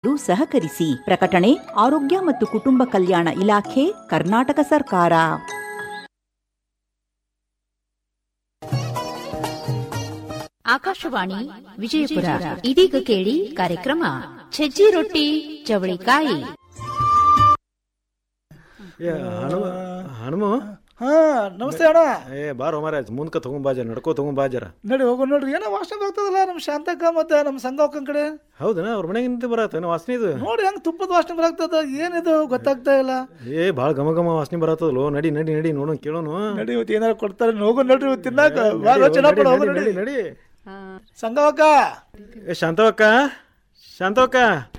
ಕೊಟ್ಟು ಸಹಕರಿಸಿ ಪ್ರಕಟಣೆ ಆರೋಗ್ಯ ಮತ್ತು ಕುಟುಂಬ ಕಲ್ಯಾಣ ಇಲಾಖೆ ಕರ್ನಾಟಕ ಸರ್ಕಾರ ಆಕಾಶವಾಣಿ ವಿಜಯಪುರ ಇದೀಗ ಕೇಳಿ ಕಾರ್ಯಕ್ರಮ ಸಜ್ಜಿ ರೊಟ್ಟಿ ಚವಳಿಕಾಯಿ ಏ ಹನುಮ ಹನುಮ ಹಾ ನಮಸ್ತೆ ಅಣ್ಣ ಏ ಬಾರೋ ಮಹಾರಾಜ್ ಮುಂದ್ಕ ತಗೊಂಬಾಜರ ನಡ್ಕೋ ತಗೊಂಬಾಜರ ನಡಿ ಹೋಗೋ ನೋಡ್ರಿ ಏನೋ ವಾಸನೆ ಬರ್ತಾದಲ್ಲ ನಮ್ಮ ಶಾಂತಕ್ಕ ಮತ್ತೆ ನಮ್ಮ ಸಂಗಕ್ಕನ ಕಡೆ ಹೌದನ ಅವ್ರ ಮನೆಗೆ ನಿಂತು ಬರತ್ತ ವಾಸನೆ ಇದು ನೋಡಿ ಹೆಂಗ್ ತುಪ್ಪದ ವಾಸನೆ ಬರಾಗ್ತದ ಏನಿದು ಗೊತ್ತಾಗ್ತಾ ಇಲ್ಲ ಏ ಭಾಳ ಘಮ ಘಮ ವಾಸನೆ ಬರತ್ತದಲ್ಲೋ ನಡಿ ನಡಿ ನಡಿ ನೋಡೋಣ ಕೇಳೋನು ನಡಿ ಇವತ್ತು ಏನಾರು ಕೊಡ್ತಾರೆ ಹೋಗೋ ನೋಡ್ರಿ ಇವತ್ತು ತಿನ್ನಾಕ ಭಾಳ ಚೆನ್ನಾಗಿ ಹೋಗೋ ನಡಿ ನಡಿ ನಡಿ ಸಂಗವಕ್ಕ ಏ ಶಾಂತವಕ್ಕ ಶಾಂತವಕ್ಕ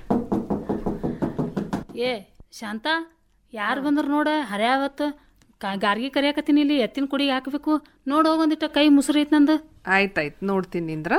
ಏ ಶಾಂತ ಯಾರು ಬಂದ್ರು ನೋಡ ಹರ್ಯಾವತ್ತು ಗಾರ್ಗಿ ಕರಿಯಾಕತ್ತೀನಿ ಇಲ್ಲಿ ಎತ್ತಿನ ಕುಡಿಗೆ ಹಾಕಬೇಕು ನೋಡ್ ಹೋಗೊಂದಿಟ್ಟ ಕೈ ಮುಸುರಿ ಐತ್ ನಂದು ಆಯ್ತಾಯ್ತು ನೋಡ್ತೀನಿ ನಿಂದ್ರ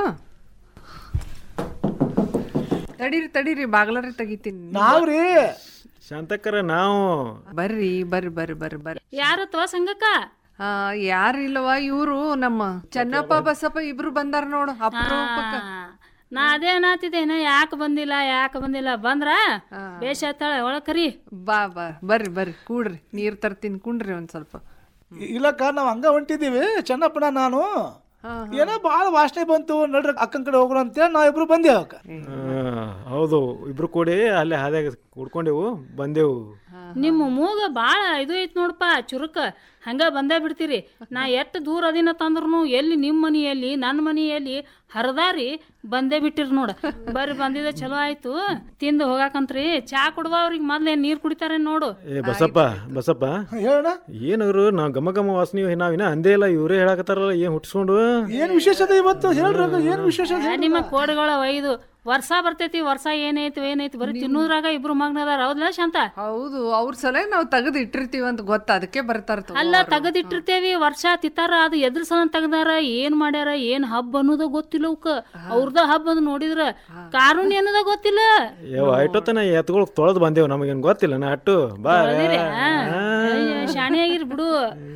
ತಡೀರಿ ತಡೀರಿ ಬಾಗ್ಲಾರಿ ತೆಗಿತೀನಿ ನಾವ್ರಿ ಶಾಂತಕ್ಕರ ನಾವು ಬರ್ರಿ ಬರ್ರಿ ಬರ್ರಿ ಬರ್ರಿ ಬರ್ರಿ ಯಾರತ್ವ ಸಂಗಕ್ಕ ಆ ಯಾರಿಲ್ಲವ ಇವ್ರು ನಮ್ಮ ಚೆನ್ನಪ್ಪ ಬಸಪ್ಪ ಇಬ್ರು ಬಂದಾರ ನೋಡು ಅಪರೂಪಕ್ಕ ಆ, ನಾ ಅದೇ ಅನ್ನತ್ತಿದ್ದೇನೆ ಯಾಕೆ ಬಂದಿಲ್ಲ ಯಾಕೆ ಬಂದಿಲ್ಲ ಬಂದ್ರ ಬೇಷ ಆತಾಳ ಒಳಗ್ ಕರಿ ಬಾ ಬಾ ಬರ್ರಿ ಬರ್ರಿ ಕೂಡ್ರಿ ನೀರ್ ತರ್ತೀನಿ ಕುಂಡ್ರಿ ಒಂದ್ ಸ್ವಲ್ಪ ಇಲ್ಲಕ್ಕ ನಾವು ಹಂಗ ಹೊಂಟಿದೀವಿ ಚೆನ್ನಪ್ಪನ ನಾನು ಏನೋ ಭಾಳ ವಾಸನೆ ಬಂತು ನಡ್ರಿ ಅಕ್ಕನ ಕಡೆ ಹೋಗೋಣ ಅಂತೇಳಿ ನಾವ್ ಇಬ್ರು ಬಂದೇವ ಅಕ್ಕ ಆ, ಹೌದು ಇಬ್ರು ಕೂಡಿ ಅಲ್ಲೇ ಹಾದ್ಯಾಗ ಕುಡ್ಕೊಂಡೆವು ಬಂದೆವು ನಿಮ್ಮ ಮೂಗ ಬಾಳ ಇದು ಐತ್ ನೋಡಪ್ಪ ಚುರುಕ ಹಂಗ ಬಂದೇ ಬಿಡ್ತೀರಿ ನಾ ಎಷ್ಟು ದೂರ ಅದಿನ ತಂದ್ರೂ ಎಲ್ಲಿ ನಿಮ್ಮ ಮನಿ ಎಲ್ಲಿ ನನ್ನ ಮನಿ ಎಲ್ಲಿ ಹರದಾರಿ ಬಂದೇ ಬಿಟ್ಟಿರ್ ನೋಡ ಬರ್ರಿ ಬಂದಿದ ಚಲೋ ಆಯ್ತು ತಿಂದು ಹೋಗಾಕಂತ್ರಿ ಚಾ ಕೊಡುವ ಅವ್ರಿಗೆ ಮೊದ್ಲೇನ್ ನೀರ್ ಕುಡಿತಾರೆ ನೋಡು ಏ ಬಸಪ್ಪ ಬಸಪ್ಪ ಹೇಳೋಣ ಏನವ್ರು ನಾವು ಘಮ ಘಮ ವಾಸನೆ ನಾವಿನ ಅಂದೇ ಇಲ್ಲ ಇವರೇ ಹೇಳಕತ್ತಾರಲ್ಲ ಏನ್ ಹುಟ್ಟಿಸ್ಕೊಂಡು ಏನ್ ವಿಶೇಷತೆ ಇವತ್ತು ಹೇಳ್ರಿ ಅಕ್ಕ, ಏನ್ ವಿಶೇಷ ಆ, ನಿಮ್ಮ ಕೋಡ್ಗಳ ಒಯ್ದು ವರ್ಷ ಬರ್ತೈತಿ ವರ್ಷ ಏನೈತಿ ಏನೈತಿ ಬರೀ ತಿನ್ನೋದ್ರಾಗ ಇಬ್ರು ಮಗ್ನದಾರ ಹೌದಲ್ಲ ಶಾಂತ ಹೌದು ಅವ್ರ ಸಲ ನಾವು ತೆಗೆದು ಇಟ್ಟಿರ್ತೀವಿ ಅಂತ ಗೊತ್ತ ಅದಕ್ಕೆ ಬರ್ತಾರ ತಗೋ ಅಲ್ಲ ಅವ್ರು. ತೆಗದಿಟ್ಟಿರ್ತೇವಿ ವರ್ಷ ತಿತ್ತಾರ ಅದು ಎದ್ರ ಸಲ ತೆಗ್ದಾರ ಏನ್ ಮಾಡ್ಯಾರ ಏನ್ ಹಬ್ಬ ಅನ್ನೋದ ಗೊತ್ತಿಲ್ಲ ಅವಕ್ಕ ಅವ್ರದ ಹಬ್ಬ ಅದು ನೋಡಿದ್ರ ಕಾರುಣ್ಯ ಅನ್ನೋದ ಗೊತ್ತಿಲ್ಲ ಯಾವ ಐಟೋತನ ಎತ್ಕೊಳಕ್ ತೊಳೆದು ಬಂದೇವು ನಮಗೇನ್ ಗೊತ್ತಿಲ್ಲ ನಾ ಅಟ್ಟು ಬಾ ಅದಿರಿ, ಆ? ಅಯ್ಯ, ಶಾಣೆ ಆಗಿರ್ ಬಿಡು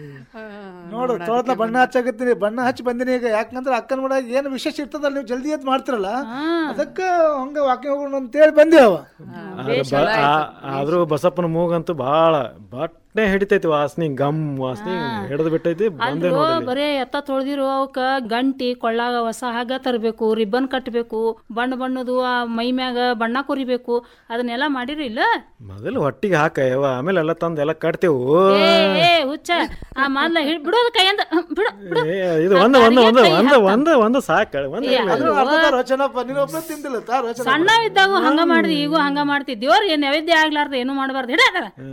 ನೋಡು ತೋಟದ ಬಣ್ಣ ಹಚ್ಚಾಕತ್ತೀನಿ ಬಣ್ಣ ಹಚ್ಚಿ ಬಂದಿನಿ ಈಗ ಯಾಕಂದ್ರೆ ಅಕ್ಕನ ಮಡ ಏನು ವಿಶೇಷ ಇರ್ತದಲ್ಲ ನೀವು ಜಲ್ದಿ ಎದ್ದು ಮಾಡ್ತಿರಲ್ಲ ಅದಕ್ಕೆ ಹಂಗ ವಾಕಿಂಗ್ ಹೋಗೋಣ ಅಂತೇಳಿ ಬಂದೇವ ಆದ್ರೆ ಬ- ಆ- ಆದ್ರೂ ಬಸಪ್ಪನ ಮೂಗಂತೂ ಬಾಳ ಬಟ್ನೆ ಹಿಡಿತೈತಿ ವಾಸನಿ ಗಮ್ ವಾಸನಿ ಹಿಡಿದು ಬಿಟ್ಟೈತಿ ಬಂದೆ ಅಲ್ವೋ ನೋಡಿ ಬರೇ ಎತ್ತ ತೊಳ್ದಿರು ಅವಕ್ಕ ಗಂಟಿ ಕೊಳ್ಳಾಗ ಹೊಸ ಹಗ್ಗ ತರಬೇಕು ರಿಬ್ಬನ್ ಕಟ್ಟಬೇಕು ಬಣ್ಣ ಬಣ್ಣದು ಆ ಮೈ ಮ್ಯಾಗ ಬಣ್ಣ ಕೊರಿಬೇಕು ಅದನ್ನೆಲ್ಲ ಮಾಡಿರಿ ಇಲ್ಲ ಮೊದಲು ಹೊಟ್ಟಿಗೆ ಹಾಕ ಯವ್ವ ಆಮೇಲೆ ಎಲ್ಲ ತಂದು ಎಲ್ಲ ಕಟ್ತೇವು ಏ ಏ ಹುಚ್ಚ ಆ ಮೊದ್ಲ ಹಿಡ್ ಬಿಡೋದು ಕೈಯಿಂದ ಹ್ಮ್, ಬಿಡು ಬಿಡು ಏ, ಇದು ಒಂದು ಒಂದು ಒಂದು ಒಂದು ಒಂದು ಒಂದು ಸಾಕ ಒಂದು ಏ, ಅದು ಅರ್ಧದಾರ ಚೆನ್ನಪ್ಪ ನೀನು ಒಬ್ಬ ತಿಂದಿಲ್ಲ ತಾ ರೋಚನ ಸಣ್ಣವಿದ್ದಾಗ ಹಂಗ ಮಾಡ್ದಿ ಈಗೂ ಹಂಗ ಮಾಡ್ತಿ ದೇವ್ರ ಏನ್ ನೈವೇದ್ಯ ಆಗ್ಲಾರ್ದ ಏನು ಮಾಡಬಾರ್ದು ಹಿಡ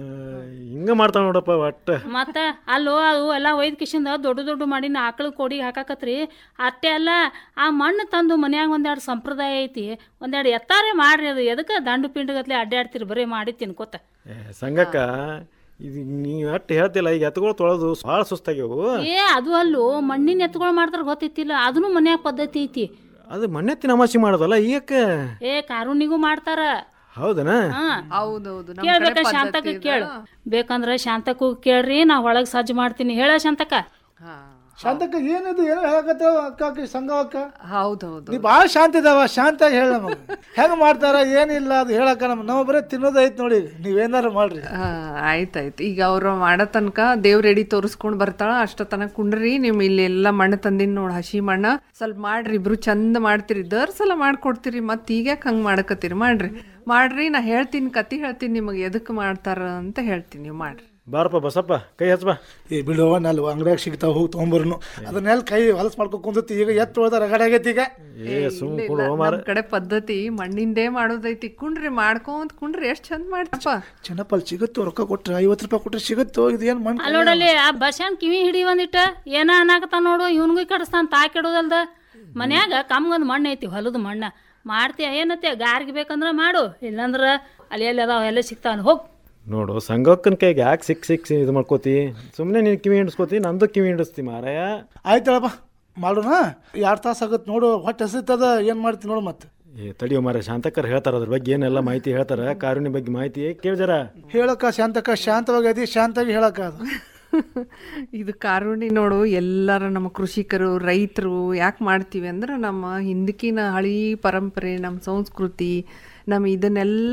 ಹಿಂಗ ಮಾಡ್ತಾವ ನೋಡಪ್ಪ ಒಟ್ಟ ಮತ್ತ ಅಲ್ಲೋ ಅದು ಎಲ್ಲ ಒಯ್ದ ಕಿಶಿಂದ ದೊಡ್ಡ ದೊಡ್ಡ ಮಾಡಿ ಆಕಳ ಕೋಡಿಗೆ ಹಾಕಾಕತ್ರಿ ಅಷ್ಟೇ ಅಲ್ಲ ಆ ಮಣ್ಣು ತಂದು ಮನ್ಯಾಗ ಒಂದೆರಡು ಸಂಪ್ರದಾಯ ಐತಿ ಒಂದೆರಡು ಎತ್ತಾರೆ ಮಾಡ್ರಿ ಅದು ಎದಕ್ಕೆ ದಂಡು ಪಿಂಡಗತ್ಲೆ ಅಡ್ಡಾಡ್ತಿರಿ ಬರೀ ಮಾಡಿ ತಿನ್ಕೋತ ಏ, ಸಂಗಕ್ಕ ಇದು ನೀವು ಅಟ್ಟು ಹೇಳ್ತಿಲ್ಲ ಈಗ ಎತ್ತುಗಳು ತೊಳೆದು ಭಾಳ ಸುಸ್ತಾಗ್ಯವು ಏ ಅದು ಅಲ್ಲೋ ಮಣ್ಣಿನ ಎತ್ತುಗಳು ಮಾಡ್ತಾರ ಗೊತ್ತೈತಿಲ್ಲ ಅದನ್ನು ಮನ್ಯಾಗ ಪದ್ಧತಿ ಐತಿ ಅದು ಮಣ್ಣೆತ್ತಿನ ಅಮಾಸಿ ಮಾಡೋದಲ್ಲ ಈಗಕ್ಕೆ ಏ ಕಾರುಣಿಗೂ ಮಾಡ್ತಾರ ಹೌದನ ಹಾ ಹೌದೌದು ನಮ್ ಕಡೆ ಕೇಳ್ಬೇಕ ಪದ್ಧತಿ ಶಾಂತಕ್ಕ ಇದೆ. ಕೇಳು ಬೇಕಂದ್ರ ಶಾಂತಕ್ಕೂ ಕೇಳ್ರಿ ನಾ ಒಳಗ್ ಸಜ್ಜು ಮಾಡ್ತೀನಿ ಹೇಳ ಶಾಂತಕ್ಕ ಹಾ ಶಾಂತಕ್ಕ ಏನಿದು ಏನೋ ಹೇಳಕತ್ತ ಅಕ್ಕ ಅಕ್ಕ ಸಂಗವಕ್ಕ ಹೌದೌದು ನೀ ಭಾಳ ಶಾಂತ ಇದಾವ ಶಾಂತಾಗಿ ಹೇಳ ನಮಗೆ ಹೆಂಗ್ ಮಾಡ್ತಾರ ಏನಿಲ್ಲ ಅದು ಹೇಳಕ್ಕ ನಮ್ ನಾವು ಬರೀ ತಿನ್ನೋದು ಐತ್ ನೋಡಿ ನೀವೇನಾರು ಮಾಡ್ರಿ ಹಾ ಆಯ್ತಾಯ್ತು ಈಗ ಅವ್ರು ಮಾಡೋ ತನಕ ದೇವ್ರ ಎಡಿ ತೋರಿಸ್ಕೊಂಡ್ ಬರ್ತಾಳ ಅಷ್ಟ ತನಕ ಕುಂಡ್ರಿ ನಿಮ್ ಇಲ್ಲಿ ಎಲ್ಲ ಮಣ್ಣು ತಂದಿನ್ ನೋಡ್ ಹಸಿ ಮಣ್ಣ ಸ್ವಲ್ಪ ಮಾಡ್ರಿ ಇಬ್ರು ಚಂದ ಮಾಡ್ತೀರಿ ದರ್ ಸಲ ಮಾಡ್ಕೊಡ್ತೀರಿ ಮತ್ ಈಗ ಹಂಗ್ ಮಾಡಕತ್ತೀರಿ ಮಾಡ್ರಿ ಮಾಡ್ರಿ ನಾ ಹೇಳ್ತೀನಿ ಕತಿ ಹೇಳ್ತೀನಿ ನಿಮಗೆ ಎದಕ್ ಮಾಡ್ತಾರ ಅಂತ ಹೇಳ್ತೀನಿ ನೀವು ಮಾಡ್ರಿ ಬಾರಪ್ಪ ಬಸಪ್ಪ ಕೈ ಹಚ್ಚ ಬಾ ಏ ಬಿಡುವ ನಲ್ಲಿ ಅಂಗಡಿಯಾಗ ಸಿಗ್ತಾವ ಹೋಗಿ ತೊಗೊಂಬರ್ನು ಅದನ್ನೆಲ್ಲ ಕೈ ಹೊಲಸ್ ಮಾಡ್ಕೊ ಕುಂದತಿ ಈಗ ಎತ್ತು ಹೋದ ರಗಡ ಆಗೈತಿ ಈಗ ಏ ಸುಮ್ ಇಲ್ಲ, ಕೊಡು ಇಲ್ಲ, ಮಾರ ನಮ್ ಕಡೆ ಪದ್ಧತಿ ಮಣ್ಣಿಂದೇ ಮಾಡೋದೈತಿ ಕುಂಡ್ರಿ ಮಾಡ್ಕೊಂತ ಕುಂಡ್ರಿ ಎಷ್ಟ್ ಚಂದ ಮಾಡ್ತಪ್ಪ ಚೆನ್ನಪ್ಪ ಅಲ್ಲಿ ಸಿಗುತ್ತೋ ರೊಕ್ಕ ಕೊಟ್ರೆ ಐವತ್ತು ರೂಪಾಯಿ ಕೊಟ್ರೆ ಸಿಗುತ್ತೋ ಇದು ಏನು ಮಣ್ಣು ಅಲ್ಲಿ ನೋಡಲ್ಲಿ ಆ ಬಸ್ಯಾನ್ ಕಿವಿ ಹಿಡಿ ಒಂದಿಟ್ಟ ಏನ ಅನ್ನಾಕತ್ತ ನೋಡು ಇವನ್ಗೂ ಕಡಿಸ್ತಾನ ತಾ ಕೆಡೋದಲ್ದ ಮನ್ಯಾಗ ಕಮ್ಗೊಂದ್ ಮಣ್ಣು ಐತಿ ಹೊಲದ ಮಣ್ಣ ಮಾಡ್ತೀಯ ಏನತ್ತೆ ಗಾರ್ಗಿ ಬೇಕಂದ್ರ ಮಾಡು ಇಲ್ಲಂದ್ರ ಅಲ್ಲಿ ಎಲ್ಲಿ ಅದಾವ ಎಲ್ಲ ಸಿಗ್ತಾವ ಹೋಗ್ ನೋಡು ಸಂಗಕ್ಕನ ಕೈಗೆ ಯಾಕೆ ಸಿಕ್ ಸಿಕ್ ಇದು ಮಾಡ್ಕೋತಿ ಸುಮ್ಮನೆ ನೀನು ಕಿವಿ ಹಿಡಿಸ್ಕೋತಿ ನಂದು ಕಿವಿ ಹಿಡಿಸ್ತಿ ಮಾರಾಯ ಆಯ್ತಳಪ್ಪ ಮಾಡೋಣ ಎರಡು ತಾಸು ಆಗತ್ತೆ ನೋಡು ಹೊಟ್ಟೆ ಹಸಿತದ ಏನು ಮಾಡ್ತೀನಿ ನೋಡು ಮತ್ತೆ ಏ ತಡಿಯೋ ಮಾರ ಶಾಂತಕರ್ ಹೇಳ್ತಾರ ಅದ್ರ ಬಗ್ಗೆ ಏನೆಲ್ಲ ಮಾಹಿತಿ ಹೇಳ್ತಾರ ಕಾರುಣ್ಯ ಬಗ್ಗೆ ಮಾಹಿತಿ ಕೇಳಿ ಜರ ಹೇಳಕ್ಕ ಶಾಂತಕ್ಕ ಶಾಂತವಾಗಿ ಅದಿ ಶಾಂತಾಗಿ ಹೇಳಕ್ಕ ಅದು ಇದು ಕಾರುಣಿ ನೋಡು ಎಲ್ಲರ ನಮ್ಮ ಕೃಷಿಕರು ರೈತರು ಯಾಕೆ ಮಾಡ್ತೀವಿ ಅಂದ್ರೆ ನಮ್ಮ ಹಿಂದಕಿನ ಹಳಿ ಪರಂಪರೆ ನಮ್ಮ ಸಂಸ್ಕೃತಿ ನಮ್ಮ ಇದನ್ನೆಲ್ಲ